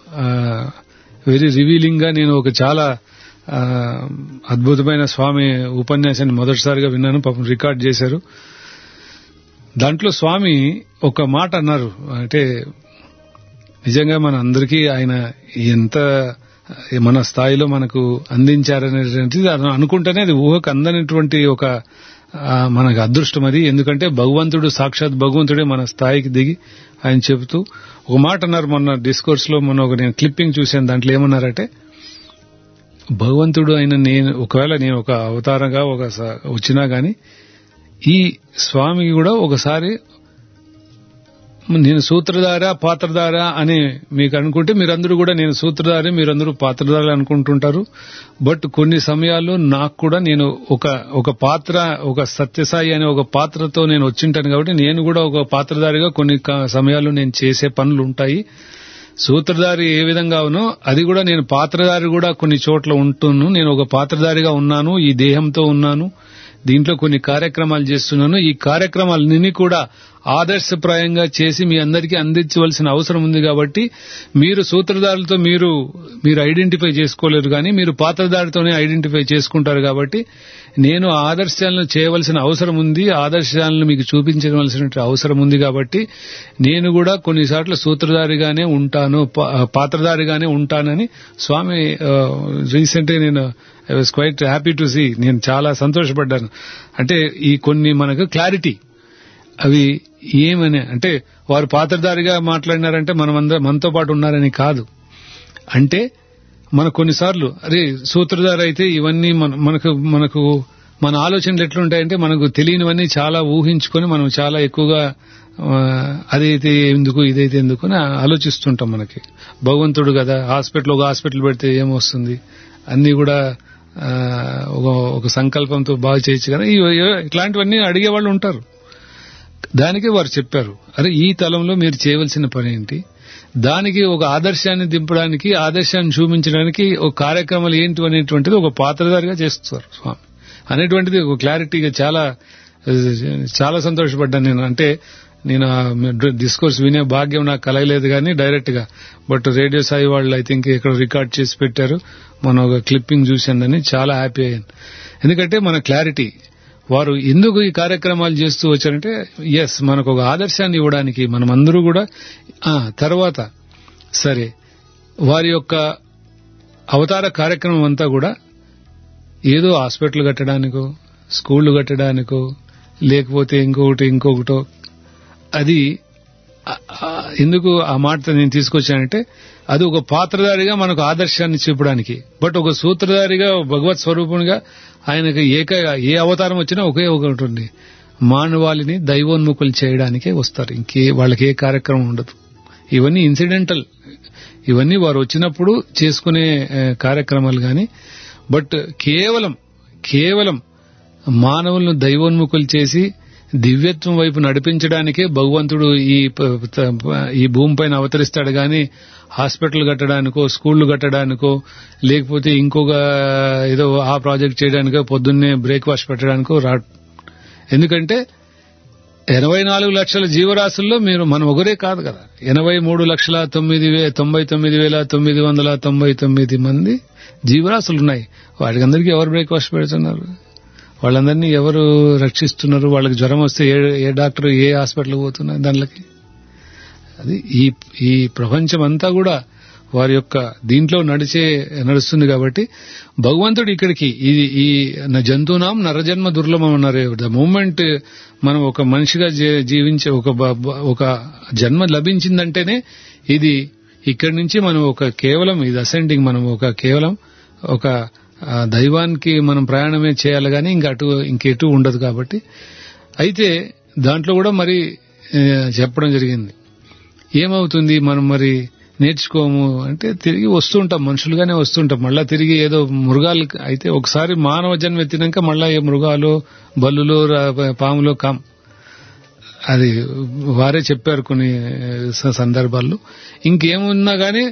వెరీ రివీలింగ్ గా నేను ఒక చాలా ఆ, అద్భుతమైన స్వామి ఉపన్యాసాన్ని మొదటిసారిగా విన్నాను పాపం రికార్డ్ చేశారు దాంట్లో స్వామి ఒక మాట అన్నారు అంటే నిజంగా మన అందరికీ ఆయన ఎంత మన స్థాయిలో మనకు అందించారనేటువంటిది అది అనుకుంటేనే అది ఊహకు అందనటువంటి ఒక ఆ, మనకు అదృష్టం అది ఎందుకంటే భగవంతుడు సాక్షాత్ భగవంతుడే మన స్థాయికి దిగి ఆయన చెబుతూ ఒక మాట అన్నారు మొన్న డిస్కోర్స్ లో మొన్న ఒక నేను క్లిప్పింగ్ చూశాను దాంట్లో ఏమన్నారంటే భగవంతుడు అయిన నేను ఒకవేళ నేను ఒక అవతారంగా ఒక స- వచ్చినా గాని ఈ స్వామికి కూడా ఒకసారి నేను సూత్రధార పాత్రధార అని మీకు అనుకుంటే మీరందరూ కూడా నేను సూత్రధారి మీరందరూ పాత్రధార అనుకుంటుంటారు బట్ కొన్ని సమయాల్లో నాకు కూడా నేను ఒక ఒక పాత్ర ఒక సత్యసాయి అనే ఒక పాత్రతో నేను వచ్చింటాను కాబట్టి నేను కూడా ఒక పాత్రధారిగా కొన్ని క- సమయాల్లో నేను చేసే పనులు ఉంటాయి సూత్రధారి ఏ విధంగా అవునో అది కూడా నేను పాత్రధారి కూడా కొన్ని చోట్ల ఉంటున్నాను నేను ఒక పాత్రధారిగా ఉన్నాను ఈ దేహంతో ఉన్నాను దీంట్లో కొన్ని కార్యక్రమాలు చేస్తున్నాను ఈ కార్యక్రమాలన్నీ కూడా ఆదర్శప్రాయంగా చేసి మీ అందరికీ అందించవలసిన అవసరం ఉంది కాబట్టి మీరు సూత్రధారులతో మీరు మీరు ఐడెంటిఫై చేసుకోలేరు కానీ మీరు పాత్రధారితోనే ఐడెంటిఫై చేసుకుంటారు కాబట్టి నేను ఆ ఆదర్శాలను చేయవలసిన అవసరం ఉంది ఆ ఆదర్శాలను మీకు చూపించవలసిన అవసరం ఉంది కాబట్టి నేను కూడా కొన్నిసార్లు సూత్రధారిగానే ఉంటాను పా- పాత్రధారిగానే ఉంటానని స్వామి రీసెంట్ గా నేను I was quite happy to see నేను చాలా సంతోషపడ్డాను అంటే ఈ కొన్ని మనకు క్లారిటీ అవి ఏమని అంటే వారు పాత్రధారిగా మాట్లాడినారంటే మనం అందరం మనతో పాటు ఉన్నారని కాదు అంటే మన కొన్నిసార్లు అరే సూత్రధార అయితే ఇవన్నీ మన- మనకు మనకు మన ఆలోచనలు ఎట్లుంటాయంటే మనకు తెలియనివన్నీ చాలా ఊహించుకొని మనం చాలా ఎక్కువగా ఆ, అదైతే ఎందుకు ఇదైతే ఎందుకు అని ఆలోచిస్తుంటాం మనకి భగవంతుడు కదా హాస్పిటల్ ఒక హాస్పిటల్ పెడితే ఏమొస్తుంది అన్ని కూడా ఆ, ఒక ఒక సంకల్పంతో బాగా చేయొచ్చు కదా ఇవి- ఇవి- ఇట్లాంటివన్నీ అడిగే వాళ్ళు ఉంటారు దానికి వారు చెప్పారు అరే ఈ తలంలో మీరు చేయవలసిన పని ఏంటి దానికి ఒక ఆదర్శాన్ని దింపడానికి ఆదర్శాన్ని చూపించడానికి ఒక కార్యక్రమాలు ఏంటి అనేటువంటిది ఒక పాత్రధారిగా చేస్తారు స్వామి అనేటువంటిది ఒక క్లారిటీగా చాలా చాలా సంతోషపడ్డాను నేను అంటే నేను డిస్కోర్స్ వినే భాగ్యం నాకు కలగలేదు కానీ డైరెక్ట్ గా బట్ రేడియో సాయి వాళ్ళు ఐ థింక్ ఇక్కడ రికార్డ్ చేసి పెట్టారు మనం ఒక క్లిప్పింగ్ చూసిందని చాలా హ్యాపీ అయ్యాను ఎందుకంటే మన క్లారిటీ వారు ఎందుకు ఈ కార్యక్రమాలు చేస్తూ వచ్చారంటే ఎస్ మనకు ఒక ఆదర్శాన్ని ఇవ్వడానికి మనం అందరూ కూడా ఆ, తర్వాత సరే వారి యొక్క అవతార కార్యక్రమం అంతా కూడా ఏదో హాస్పిటల్ కట్టడానికో స్కూళ్లు కట్టడానికో లేకపోతే ఇంకొకటి ఇంకొకటో అది ఆ- ఆ ఎందుకు ఆ మాట నేను తీసుకొచ్చానంటే అది ఒక పాత్రధారిగా మనకు ఆదర్శాన్ని చూపడానికి బట్ ఒక సూత్రధారిగా భగవత్ స్వరూపునిగా ఆయనకు ఏక ఏ అవతారం వచ్చినా ఒకే ఒకటి ఉంది మానవాళిని దైవోన్ముఖులు చేయడానికే వస్తారు ఇంకే వాళ్ళకి ఏ కార్యక్రమం ఉండదు ఇవన్నీ ఇన్సిడెంటల్ ఇవన్నీ వారు వచ్చినప్పుడు చేసుకునే ఆ, కార్యక్రమాలు గాని బట్ కేవలం కేవలం మానవులను దైవోన్ముఖులు చేసి దివ్యత్వం వైపు నడిపించడానికే భగవంతుడు ఈ ప- త- ఈ భూమిపైన అవతరిస్తాడు గాని హాస్పిటల్ కట్టడానికో స్కూళ్లు కట్టడానికో లేకపోతే ఇంకొక ఏదో ఆ ప్రాజెక్ట్ చేయడానికో పొద్దున్నే బ్రేక్ఫాస్ట్ పెట్టడానికో రాడు ఎందుకంటే ఎనభై నాలుగు లక్షల జీవరాశుల్లో మీరు మనం ఒకరే కాదు కదా ఎనభై మూడు లక్షల తొమ్మిది వే తొంభై తొమ్మిది వేల తొమ్మిది వందల తొంభై తొమ్మిది మంది జీవరాశులు ఉన్నాయి వాటికి అందరికీ ఎవరు బ్రేక్ఫాస్ట్ పెడుతున్నారు వాళ్ళందరినీ ఎవరు రక్షిస్తున్నారు వాళ్ళకి జ్వరం వస్తే ఏ ఏ డాక్టర్ ఏ హాస్పిటల్ పోతున్నారు దానిలోకి అది ఈ ఈ ప్రపంచం అంతా కూడా వారి యొక్క దీంట్లో నడిచే నడుస్తుంది కాబట్టి భగవంతుడు ఇక్కడికి ఈ ఈ న- జంతువునాం నరజన్మ దుర్లభం అన్నారు ద మూమెంట్ మనం ఒక మనిషిగా జీ- జీవించే ఒక బ- బ- ఒక జన్మ లభించిందంటేనే ఇది ఇక్కడి నుంచి మనం ఒక కేవలం ఇది అసెండింగ్ మనం ఒక కేవలం ఒక ఆ, దైవానికి మనం ప్రయాణమే చేయాలి కానీ ఇంకా అటు ఇంకెటు ఉండదు కాబట్టి అయితే దాంట్లో కూడా మరి ఏ, చెప్పడం జరిగింది ఏమవుతుంది మనం మరి నేర్చుకోము అంటే తిరిగి వస్తుంటాం మనుషులుగానే వస్తుంటాం మళ్ళా తిరిగి ఏదో మృగాలు అయితే ఒకసారి మానవ జన్మ ఎత్తినాక మళ్ళా ఏ మృగాలు బల్లులు రా- పాములు కాం అది వారే చెప్పారు కొన్ని స- సందర్భాల్లో ఇంకేమున్నా గానీ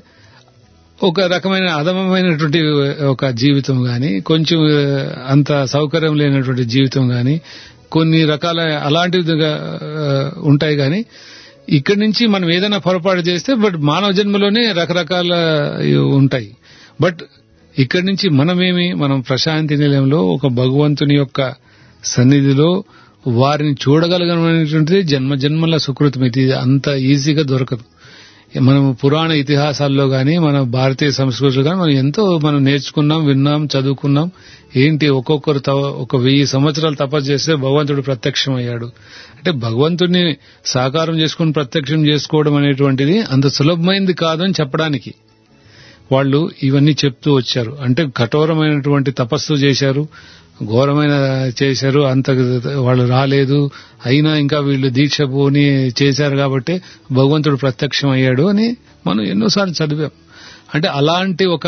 ఒక రకమైన అధమమైనటువంటి ఒక జీవితం గాని కొంచెం ఆ, అంత సౌకర్యం లేనటువంటి జీవితం గాని కొన్ని రకాల అలాంటివిగా ఆ, ఉంటాయి గాని ఇక్కడి నుంచి మనం ఏదైనా పొరపాటు చేస్తే బట్ మానవ జన్మలోనే రకరకాల ఇవి ఉంటాయి బట్ ఇక్కడి నుంచి మనమేమి మనం ప్రశాంతి నిలయంలో ఒక భగవంతుని యొక్క సన్నిధిలో వారిని చూడగలగనేటువంటిది జన్మ జన్మల సుకృతం ఇది అంత ఈజీగా దొరకదు మనం పురాణ ఇతిహాసాల్లో గాని మన భారతీయ సంస్కృతిలో గాని మనం ఎంతో మనం నేర్చుకున్నాం విన్నాం చదువుకున్నాం ఏంటి ఒక్కొక్కరు తవ- ఒక వెయ్యి సంవత్సరాలు తపస్సు చేస్తే భగవంతుడు ప్రత్యక్షం అయ్యాడు అంటే భగవంతుడిని సాకారం చేసుకుని ప్రత్యక్షం చేసుకోవడం అనేటువంటిది అంత సులభమైంది కాదు అని చెప్పడానికి వాళ్ళు ఇవన్నీ చెప్తూ వచ్చారు అంటే కఠోరమైనటువంటి తపస్సు చేశారు ఘోరమైన చేశారు అంత వాళ్ళు రాలేదు అయినా ఇంకా వీళ్ళు దీక్ష పోని చేశారు కాబట్టి భగవంతుడు ప్రత్యక్షం అయ్యాడు అని మనం ఎన్నోసార్లు చదివాం అంటే అలాంటి ఒక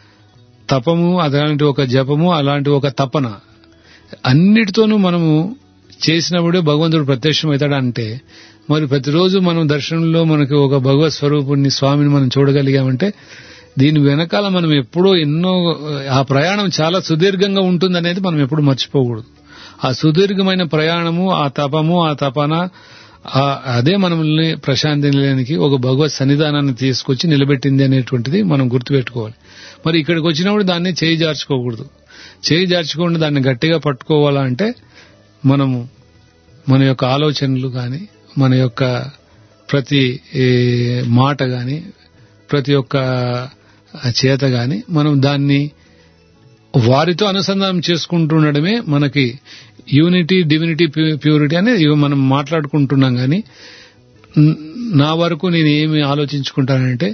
తపము అలాంటి ఒక జపము అలాంటి ఒక తపన అన్నిటితోనూ మనము చేసినప్పుడే భగవంతుడు ప్రత్యక్షం అవుతాడంటే మరి ప్రతిరోజు మనం దర్శనంలో మనకి ఒక భగవత్ స్వరూపుణ్ణి స్వామిని మనం చూడగలిగామంటే దీని వెనకాల మనం ఎప్పుడో ఎన్నో ఆ ప్రయాణం చాలా సుదీర్ఘంగా ఉంటుందనేది మనం ఎప్పుడు మర్చిపోకూడదు ఆ సుదీర్ఘమైన ప్రయాణము ఆ తపము ఆ తపన ఆ- అదే మనల్ని ప్రశాంతి నిలయానికి ఒక భగవత్ సన్నిధానాన్ని తీసుకొచ్చి నిలబెట్టింది అనేటువంటిది మనం గుర్తుపెట్టుకోవాలి మరి ఇక్కడికి వచ్చినప్పుడు దాన్ని చేయి జార్చుకోకూడదు చేయి జార్చుకోకుండా దాన్ని గట్టిగా పట్టుకోవాలంటే మనము మన యొక్క ఆలోచనలు గాని మన యొక్క ప్రతి ఏ, మాట గాని ప్రతి ఒక్క చేత గాని మనం దాన్ని వారితో అనుసంధానం చేసుకుంటుండడమే మనకి యూనిటీ డివినిటీ ప్యూరిటీ అనేది ఇవి మనం మాట్లాడుకుంటున్నాం గాని న- నా వరకు నేను ఏమి ఆలోచించుకుంటానంటే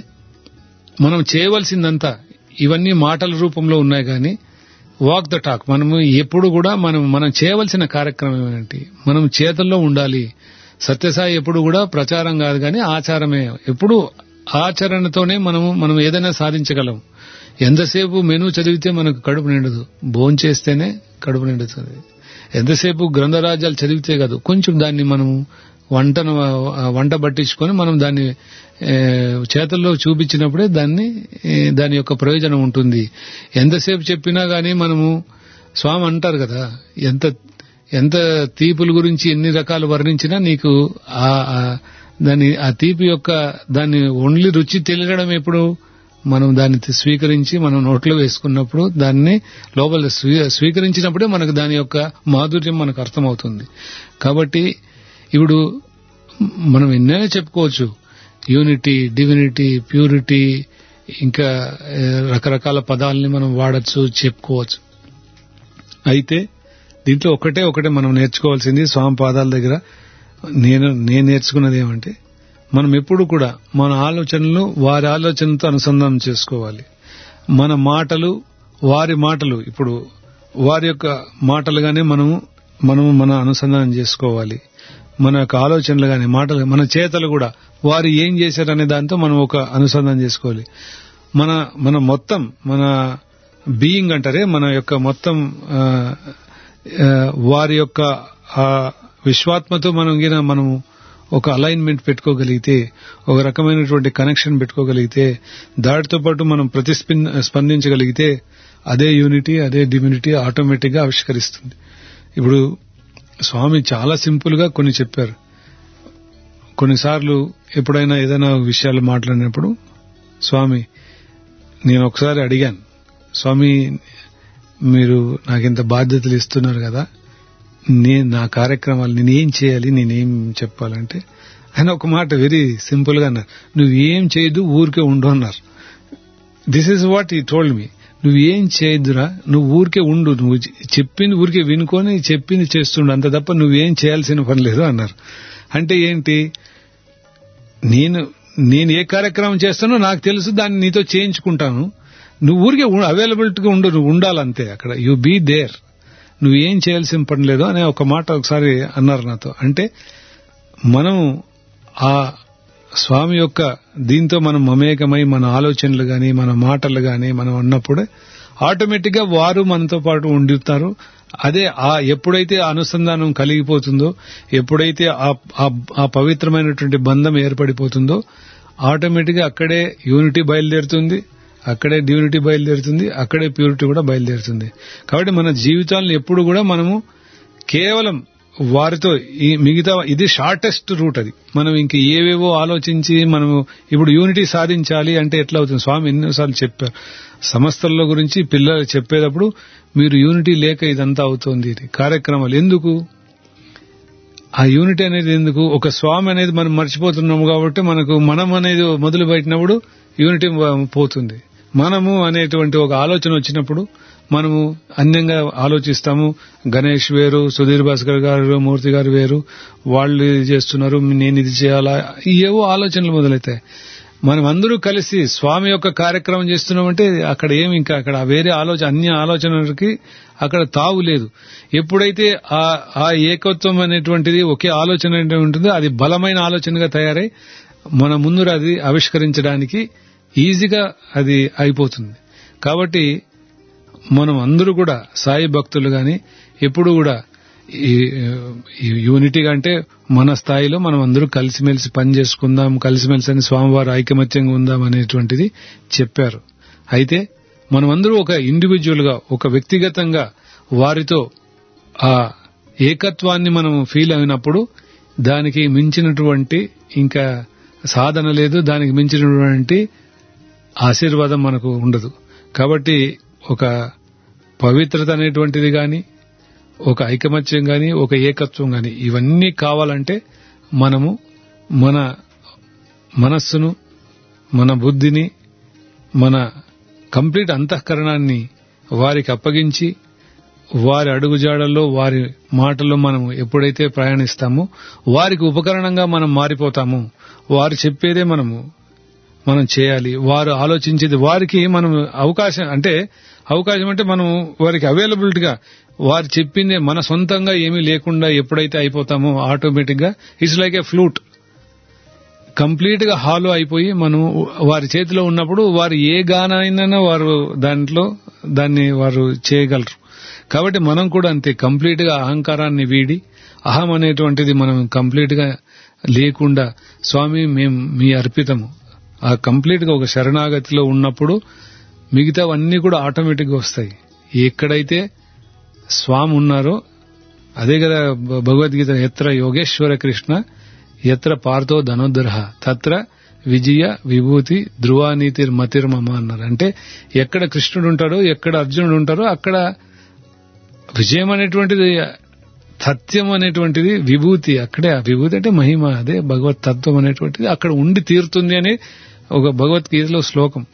మనం చేయవలసిందంతా ఇవన్నీ మాటల రూపంలో ఉన్నాయి కానీ వాక్ ద టాక్ మనము ఎప్పుడు కూడా మనం మనం చేయవలసిన కార్యక్రమం ఏంటి మనం చేతల్లో ఉండాలి సత్యసాయి ఎప్పుడు కూడా ప్రచారం కాదు కానీ ఆచారమే ఎప్పుడు ఆచరణతోనే మనము మనం ఏదైనా సాధించగలం ఎంతసేపు మెను చదివితే మనకు కడుపు నిండదు భోంచేస్తేనే కడుపు నిండుతుంది ఎంతసేపు గ్రంథరాజ్యాలు చదివితే కాదు కొంచెం దాన్ని మనము వంటను ఆ, వంట పట్టించుకొని మనం దాన్ని ఏ, చేతల్లో చూపించినప్పుడే దాన్ని ఏ, దాని యొక్క ప్రయోజనం ఉంటుంది ఎంతసేపు చెప్పినా గానీ మనము స్వామి అంటారు కదా ఎంత ఎంత తీపుల గురించి ఎన్ని రకాలు వర్ణించినా నీకు ఆ ఆ దాని ఆ తీపి యొక్క దాన్ని ఓన్లీ రుచి తెలియడం ఎప్పుడు మనం దాన్ని స్వీకరించి మనం నోట్లో వేసుకున్నప్పుడు దాన్ని లోపల స్వీ- స్వీకరించినప్పుడే మనకు దాని యొక్క మాధుర్యం మనకు అర్థమవుతుంది కాబట్టి ఇప్పుడు మనం ఎన్నైనా చెప్పుకోవచ్చు యూనిటీ డివినిటీ ప్యూరిటీ ఇంకా ఏ, రకరకాల పదాలని మనం వాడచ్చు చెప్పుకోవచ్చు అయితే దీంట్లో ఒకటే ఒకటే మనం నేర్చుకోవాల్సింది స్వామి పాదాల దగ్గర నేను నేను నేర్చుకున్నది ఏమంటే మనం ఎప్పుడు కూడా మన ఆలోచనలు వారి ఆలోచనతో అనుసంధానం చేసుకోవాలి మన మాటలు వారి మాటలు ఇప్పుడు వారి యొక్క మాటలుగానే మనము మనము మన అనుసంధానం చేసుకోవాలి మన యొక్క ఆలోచనలు గాని మాటలు మన చేతలు కూడా వారు ఏం చేశారనే దాంతో మనం ఒక అనుసంధానం చేసుకోవాలి మన మన మొత్తం మన బీయింగ్ అంటారే మన యొక్క మొత్తం ఆ, ఆ, వారి యొక్క ఆ విశ్వాత్మతో మనం గిన మనము ఒక అలైన్మెంట్ పెట్టుకోగలిగితే ఒక రకమైనటువంటి కనెక్షన్ పెట్టుకోగలిగితే దాటితో పాటు మనం ప్రతిస్పంద స్పందించగలిగితే అదే యూనిటీ అదే డిమ్యూనిటీ ఆటోమేటిక్ గా ఆవిష్కరిస్తుంది ఇప్పుడు స్వామి చాలా సింపుల్ గా కొన్ని చెప్పారు కొన్నిసార్లు ఎప్పుడైనా ఏదైనా విషయాలు మాట్లాడినప్పుడు స్వామి నేను ఒకసారి అడిగాను స్వామి మీరు నాకింత బాధ్యతలు ఇస్తున్నారు కదా నేను నా కార్యక్రమాలు నేనేం చేయాలి నేనేం చెప్పాలంటే ఆయన ఒక మాట వెరీ సింపుల్ గా అన్నారు నువ్వేం చేయదు ఊరికే ఉండు అన్నారు this is what he told me నువ్వేం చేయొద్దురా నువ్వు ఊరికే ఉండు నువ్వు చెప్పింది ఊరికే వినుకొని చెప్పింది చేస్తుండు అంత తప్ప నువ్వేం చేయాల్సిన పని లేదు అన్నారు అంటే ఏంటి నేను నేను ఏ కార్యక్రమం చేస్తానో నాకు తెలుసు దాన్ని నీతో చేయించుకుంటాను నువ్వు ఊరికే అవైలబిలిటీగా ఉండు నువ్వు ఉండాలంతే అక్కడ యు బీ దేర్ నువ్వేం చేయాల్సిన పని లేదు అనే ఒక మాట ఒకసారి అన్నారు నాతో అంటే మనం ఆ స్వామి యొక్క దీంతో మనం మమేకమై మన ఆలోచనలు గాని మన మాటలు గాని మనం అన్నప్పుడే ఆటోమేటిక్ గా వారు మనతో పాటు ఉండుతారు అదే ఆ ఎప్పుడైతే ఆ అనుసంధానం కలిగిపోతుందో ఎప్పుడైతే ఆ- ఆ- ఆ పవిత్రమైనటువంటి బంధం ఏర్పడిపోతుందో ఆటోమేటిక్ గా అక్కడే యూనిటీ బయలుదేరుతుంది అక్కడే డ్యూనిటీ బయలుదేరుతుంది అక్కడే ప్యూరిటీ కూడా బయలుదేరుతుంది కాబట్టి మన జీవితాలను ఎప్పుడు కూడా మనము కేవలం వారితో ఈ మిగతా ఇది షార్టెస్ట్ రూట్ అది మనం ఇంక ఏవేవో ఆలోచించి మనము ఇప్పుడు యూనిటీ సాధించాలి అంటే ఎట్లా అవుతుంది స్వామి ఎన్నోసార్లు చెప్పారు సంస్థల గురించి పిల్లలు చెప్పేటప్పుడు మీరు యూనిటీ లేక ఇదంతా అవుతోంది ఇది కార్యక్రమాలు ఎందుకు ఆ యూనిటీ అనేది ఎందుకు ఒక స్వామి అనేది మనం మర్చిపోతున్నాము కాబట్టి మనకు మనం అనేది మొదలు పెట్టినప్పుడు యూనిటీ పోతుంది మనము అనేటువంటి ఒక ఆలోచన వచ్చినప్పుడు మనము అన్యంగా ఆలోచిస్తాము గణేష్ వేరు సుధీర్ భాస్కర్ గారు మూర్తి గారు వేరు వాళ్ళు ఇది చేస్తున్నారు నేను ఇది చేయాలా ఏవో ఆలోచనలు మొదలవుతాయి మనం అందరూ కలిసి స్వామి యొక్క కార్యక్రమం చేస్తున్నామంటే అక్కడ ఏమి ఇంకా అక్కడ వేరే ఆలోచన అన్య ఆలోచనలకి అక్కడ తావు లేదు ఎప్పుడైతే ఆ ఆ ఏకత్వం అనేటువంటిది ఒకే ఆలోచన అనేది ఉంటుందో అది బలమైన ఆలోచనగా తయారై మన ముందు అది ఆవిష్కరించడానికి ఈజీగా అది అయిపోతుంది కాబట్టి మనం అందరూ కూడా సాయి భక్తులు గాని ఎప్పుడు కూడా ఈ ఈ యూనిటీగా అంటే మన స్థాయిలో మనం అందరూ కలిసిమెలిసి పని చేసుకుందాం కలిసిమెలిసి అని స్వామివారు ఐకమత్యంగా ఉందాం అనేటువంటిది చెప్పారు అయితే మనం అందరూ ఒక ఇండివిజువల్ గా ఒక వ్యక్తిగతంగా వారితో ఆ ఏకత్వాన్ని మనం ఫీల్ అయినప్పుడు దానికి మించినటువంటి ఇంకా సాధన లేదు దానికి మించినటువంటి ఆశీర్వాదం మనకు ఉండదు కాబట్టి ఒక పవిత్రత అనేటువంటిది గాని ఒక ఐకమత్యం గాని ఒక ఏకత్వం గాని ఇవన్నీ కావాలంటే మనము మన మనస్సును మన బుద్ధిని మన కంప్లీట్ అంతఃకరణాన్ని వారికి అప్పగించి వారి అడుగుజాడల్లో వారి మాటల్లో మనం ఎప్పుడైతే ప్రయాణిస్తామో వారికి ఉపకరణంగా మనం మారిపోతాము వారు చెప్పేదే మనము మనం చేయాలి వారు ఆలోచించేది వారికి మనం అవకాశం అంటే అవకాశం అంటే మనం వారికి అవైలబిలిటీగా వారు చెప్పింది మన సొంతంగా ఏమీ లేకుండా ఎప్పుడైతే అయిపోతామో ఆటోమేటిక్ గా it's like a flute complete గా హాలో అయిపోయి మనం వారి చేతిలో ఉన్నప్పుడు వారు ఏ గానైనా వారు దాంట్లో దాన్ని వారు చేయగలరు కాబట్టి మనం కూడా అంతే కంప్లీట్ గా అహంకారాన్ని వీడి అహం అనేటువంటిది మనం కంప్లీట్ గా లేకుండా స్వామి మేం మీ అర్పితము ఆ కంప్లీట్ గా ఒక శరణాగతిలో ఉన్నప్పుడు మిగతావన్నీ కూడా ఆటోమేటిక్ గా వస్తాయి ఎక్కడైతే స్వామి ఉన్నారో అదే కదా భ- భగవద్గీత ఎత్ర యోగేశ్వర కృష్ణ ఎత్ర పార్థో ధనోద్ధర తత్ర విజయ విభూతి ధ్రువానీతిర్ మతిర్మమ అన్నారు అంటే ఎక్కడ కృష్ణుడు ఉంటాడో ఎక్కడ అర్జునుడు ఉంటారో అక్కడ విజయం అనేటువంటిది సత్యం అనేటువంటిది విభూతి అక్కడే ఆ విభూతి అంటే మహిమ అదే భగవత్ తత్వం అనేటువంటిది అక్కడ ఉండి తీరుతుంది అని ఒక భగవద్గీతలో శ్లోకం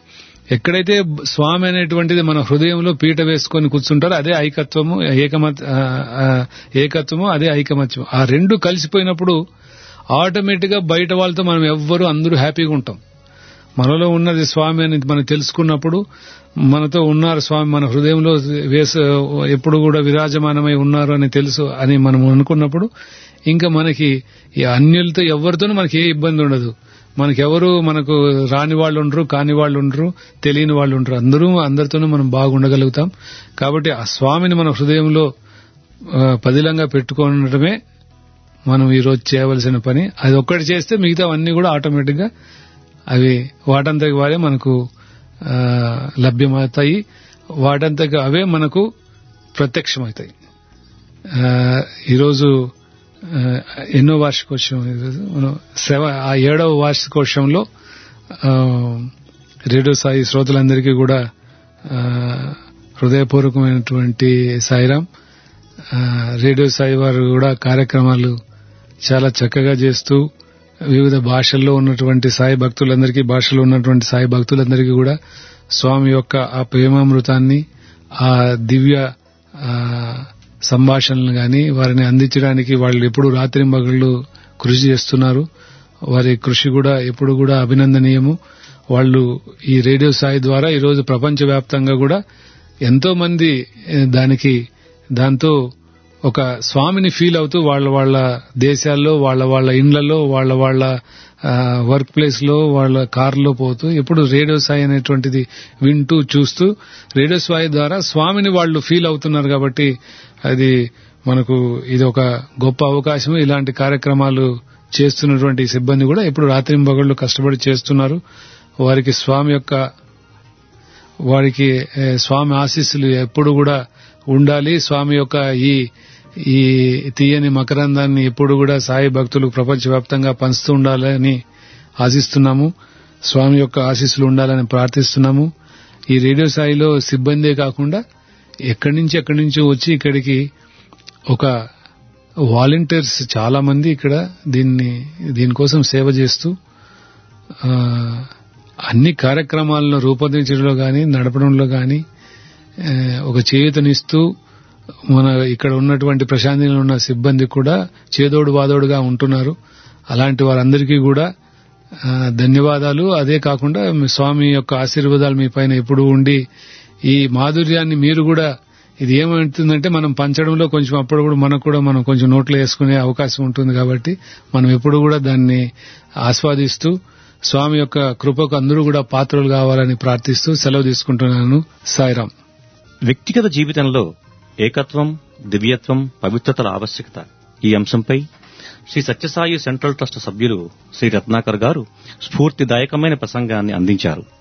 ఎక్కడైతే స్వామి అనేటువంటిది మన హృదయంలో పీట వేసుకొని కూర్చుంటారో అదే ఐకత్వము ఏకమత్ ఆ, ఆ, ఏకత్వము అదే ఐకమత్యం ఆ రెండు కలిసిపోయినప్పుడు ఆటోమేటిక్ గా బయట వాళ్ళతో మనం ఎవ్వరూ అందరూ హ్యాపీగా ఉంటాం మనలో ఉన్నది స్వామి అని మనం తెలుసుకున్నప్పుడు మనతో ఉన్నారు స్వామి మన హృదయంలో వేస ఎప్పుడు కూడా విరాజమానమై ఉన్నారు అని తెలుసు అని మనం అనుకున్నప్పుడు ఇంకా మనకి ఈ అన్యులతో ఎవరితోనూ మనకి ఏ ఇబ్బంది ఉండదు మనకెవరు మనకు రాని వాళ్ళు ఉండరు కాని వాళ్ళు ఉండరు తెలియని వాళ్ళు ఉండరు అందరూ అందరితోనూ మనం బాగుండగలుగుతాం కాబట్టి ఆ స్వామిని మన హృదయంలో ఆ, పదిలంగా పెట్టుకోవడమే మనం ఈ రోజు చేయవలసిన పని అది ఒక్కటి చేస్తే మిగతావన్నీ కూడా ఆటోమేటిక్ గా అవి వాటంతకి వారే మనకు ఆ, లభ్యమవుతాయి వాటంతకి అవే మనకు ప్రత్యక్షమవుతాయి ఆ, ఈరోజు ఆ, ఎన్నో వార్షికోత్సవం ఈరోజు మనం సెవ ఆ ఏడవ వార్షికోత్సవంలో ఆ, రేడియో సాయి శ్రోతలందరికీ కూడా ఆ, హృదయపూర్వకమైనటువంటి సాయిరాం ఆ, రేడియో సాయి వారు కూడా కార్యక్రమాలు చాలా చక్కగా చేస్తూ వివిధ భాషల్లో ఉన్నటువంటి సాయి భక్తులందరికీ భాషలో ఉన్నటువంటి సాయి భక్తులందరికీ కూడా స్వామి యొక్క ఆ ప్రేమామృతాన్ని ఆ దివ్య ఆ, సంభాషణలు గాని వారిని అందించడానికి వాళ్ళు ఎప్పుడు రాత్రింబగళ్ళు కృషి చేస్తున్నారు వారి కృషి కూడా ఎప్పుడు కూడా అభినందనీయము వాళ్ళు ఈ రేడియో సాయి ద్వారా ఈరోజు ప్రపంచవ్యాప్తంగా కూడా ఎంతో మంది ఏ, దానికి దాంతో ఒక స్వామిని ఫీల్ అవుతూ వాళ్ళ వాళ్ళ దేశాల్లో వాళ్ళ వాళ్ళ ఇండ్లలో వాళ్ళ వాళ్ళ వర్క్ ప్లేస్ లో వాళ్ళ కార్లో పోతూ ఎప్పుడు రేడియో సాయి అనేటువంటిది వింటూ చూస్తూ రేడియో సాయి ద్వారా స్వామిని వాళ్ళు ఫీల్ అవుతున్నారు కాబట్టి అది మనకు ఇది ఒక గొప్ప అవకాశం ఇలాంటి కార్యక్రమాలు చేస్తున్నటువంటి సిబ్బంది కూడా ఎప్పుడు రాత్రింబగళ్ళు కష్టపడి చేస్తున్నారు వారికి స్వామి యొక్క వారికి ఏ, స్వామి ఆశీస్సులు ఎప్పుడు కూడా ఉండాలి స్వామి యొక్క ఈ ఈ తీయని మకరందాన్ని ఎప్పుడు కూడా సాయి భక్తులు ప్రపంచవ్యాప్తంగా పంచుతూ ఉండాలని ఆశిస్తున్నాము స్వామి యొక్క ఆశీస్సులు ఉండాలని ప్రార్థిస్తున్నాము ఈ రేడియో సాయిలో సిబ్బందే కాకుండా ఎక్కడి నుంచి ఎక్కడి నుంచో వచ్చి ఇక్కడికి ఒక వాలంటీర్స్ చాలా మంది ఇక్కడ దీన్ని దీనికోసం సేవ చేస్తూ ఆ, అన్ని కార్యక్రమాలను రూపొందించడంలో గాని నడపడంలో గాని ఆ, ఒక చేయూతనిస్తూ మన ఇక్కడ ఉన్నటువంటి ప్రశాంతిలో ఉన్న సిబ్బంది కూడా చేదోడు వాదోడుగా ఉంటున్నారు అలాంటి వారందరికీ కూడా ఆ, ధన్యవాదాలు అదే కాకుండా మీ స్వామి యొక్క ఆశీర్వాదాలు మీ పైన ఎప్పుడు ఉండి ఈ మాధుర్యాన్ని మీరు కూడా ఇది ఏమవుతుందంటే మనం పంచడంలో కొంచెం అప్పుడప్పుడు మనకు కూడా మనం కొంచెం నోట్లో వేసుకునే అవకాశం ఉంటుంది కాబట్టి మనం ఎప్పుడు కూడా దాన్ని ఆస్వాదిస్తూ స్వామి యొక్క కృపకు అందరూ కూడా పాత్రలు కావాలని ప్రార్థిస్తూ సెలవు తీసుకుంటున్నాను సాయిరాం వ్యక్తిగత జీవితంలో ఏకత్వం దివ్యత్వం పవిత్రతల ఆవశ్యకత ఈ అంశంపై శ్రీ సత్యసాయి సెంట్రల్ ట్రస్ట్ సభ్యులు శ్రీ రత్నాకర్ గారు స్ఫూర్తిదాయకమైన ప్రసంగాన్ని అందించారు